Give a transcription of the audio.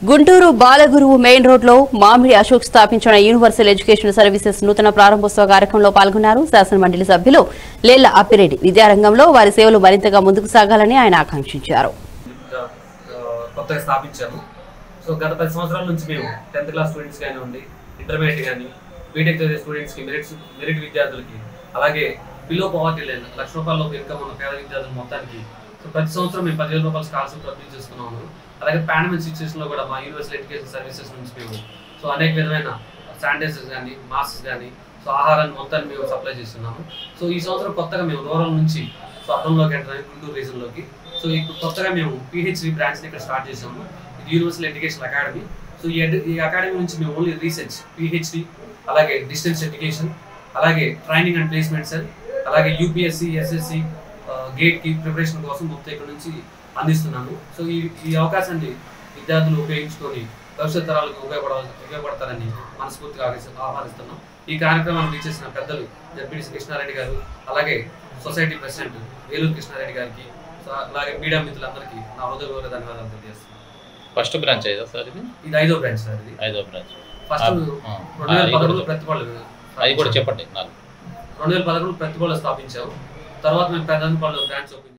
Guntur బాలగురువు main road లో మామిడి అశోక్ స్థాపించిన యూనివర్సల్ ఎడ్యుకేషన్ సర్వీసెస్ నూతన ప్రారంభోత్సవ కార్యక్రమంలో పాల్గొన్నారు శాసన మండలి సభ్యులు లేళ్ల అప్పిరెడ్డి విద్యారంగంలో వారి సేవలు మరింతగా ముందుకు సాగాలని ఆయన ఆకాంక్షించారు ఆ, కొత్తగా స్థాపించాము సో గత పది సంవత్సరాల నుంచి మేము టెన్త్ క్లాస్ స్టూడెంట్స్ కానివ్వండి ఇంటర్మీడియట్ కానీ బీటెక్ చదివే స్టూడెంట్స్కి మెరిట్ మెరిట్ విద్యార్థులకి అలాగే బిలో పవర్టీ లైన్ లక్ష రూపాయల లోపు ఇన్కమ్ ఉన్న పేద విద్యార్థుల మొత్తానికి సో ప్రతి సంవత్సరం మేము పదివేల రూపాయల స్కాలర్షిప్ రద్దు చేస్తున్నాము అలాగే పాండమిక్ సిచ్యువేషన్లో కూడా మా యూనివర్సల్ ఎడ్యుకేషన్ సర్వీసెస్ నుంచి మేము సో అనేక విధమైన శానిటైజర్స్ కానీ మాస్క్స్ కానీ సో ఆహారాన్ని మొత్తాన్ని మేము సప్లై చేస్తున్నాము సో ఈ సంవత్సరం కొత్తగా మేము రూరల్ నుంచి సో అర్బన్లోకి ఎంటర్ అయ్యి గుంటూరు రీజన్లోకి సో ఇప్పుడు కొత్తగా మేము పిహెచ్డి బ్రాంచ్ని ఇక్కడ స్టార్ట్ చేసాము ఇది యూనివర్సల్ ఎడ్యుకేషన్ అకాడమీ సో ఈ ఎడ్- ఈ అకాడమీ నుంచి మేము ఓన్లీ రీసెర్చ్ పిహెచ్డి అలాగే డిస్టెన్స్ ఎడ్యుకేషన్ అలాగే ట్రైనింగ్ అండ్ ప్లేస్మెంట్ సెల్ అలాగే యూపీఎస్సి ఎస్ఎస్సి గేట్ కి ప్రిపరేషన్ కోసం మొత్తం ఇక్కడ నుంచి అందిస్తున్నాము సో ఈ ఈ అవకాశాన్ని విద్యార్థులు ఉపయోగించుకొని భవిష్యత్ తరాలకు ఉపయోగపడ ఉపయోగపడతారని మనస్ఫూర్తిగా ఆహ్వానిస్తు- ఆహ్వానిస్తున్నాం ఈ కార్యక్రమాన్ని చేసిన పెద్దలు జడ్పీటీసీ కృష్ణారెడ్డి గారు అలాగే సొసైటీ ప్రెసిడెంట్ వేలూరు కృష్ణారెడ్డి గారికి సో అలాగే మీడియా మిత్రులందరికీ నా హృదయపూర్వక ధన్యవాదాలు తెలియజేస్తున్నాను ఫస్ట్ బ్రాంచ్ ఏదో సార్ ఇది ఇది ఐదో బ్రాంచ్ సార్ ఇది ఐదో బ్రాంచ్ ఫస్ట్ ఆ, రెండు ఆ, వేల అది కూడా పదకొండు చెప్పండి. ప్రతిపాళ్ళు అది కూడా చెప్పండి నాకు రెండు వేల పదకొండు ప్రతిపాళ్ళు స్థాపించాము తర్వాత మేము పెద్ద బ్రాంచ్ ఓపెన్